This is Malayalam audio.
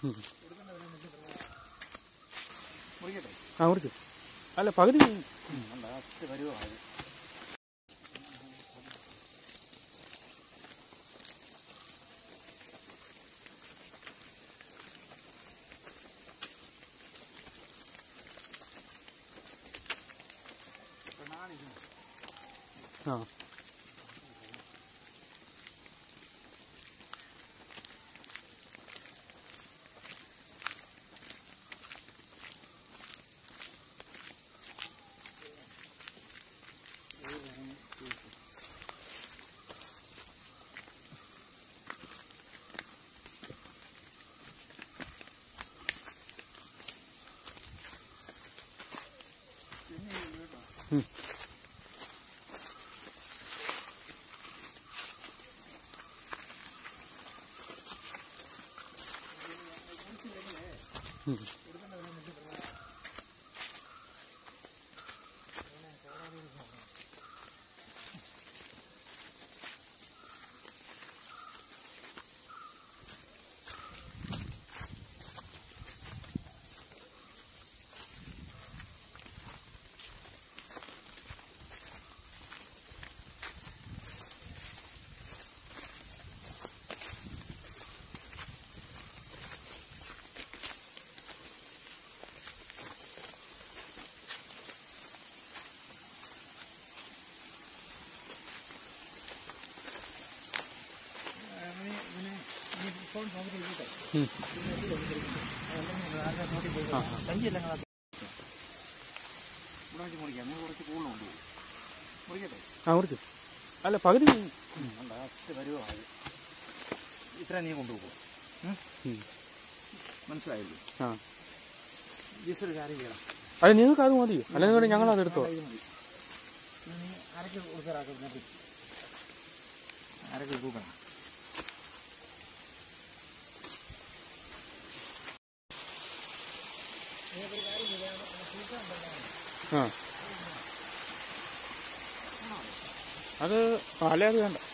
മുറിക്കട്ടെ ആ മുറിച്ചു അല്ല പകുതി ലാസ്റ്റ് വരുവാ അത് ആ ഉം. സഞ്ചിയെല്ലാം കൂടെ ഇവിടെ വെച്ച് മുറിക്കാം നിങ്ങൾ കുറച്ച് കൂടുതൽ കൊണ്ടുപോകും മുറിക്കട്ടെ ആ മുറിച്ചു അല്ല പകുതി ലാസ്റ്റ് വരുവാ അത് ഇത്ര നീ കൊണ്ടുപോകും ഉം. മനസ്സിലായില്ലേ ആ ജസ്റ്റ് ഒരു കാര്യം ചെയ്യണം അല്ല നിങ്ങൾക്ക് അത് മതിയോ അല്ലെങ്കിൽ ഞങ്ങൾ അത് എടുത്തോ ഇത് മതി. നീ അരക്ക് കൊടുക്കാറാക്കും നിർത്തി അരക്ക് തൂക്കണം ആ അത് അല്ലേ അത് വേണ്ട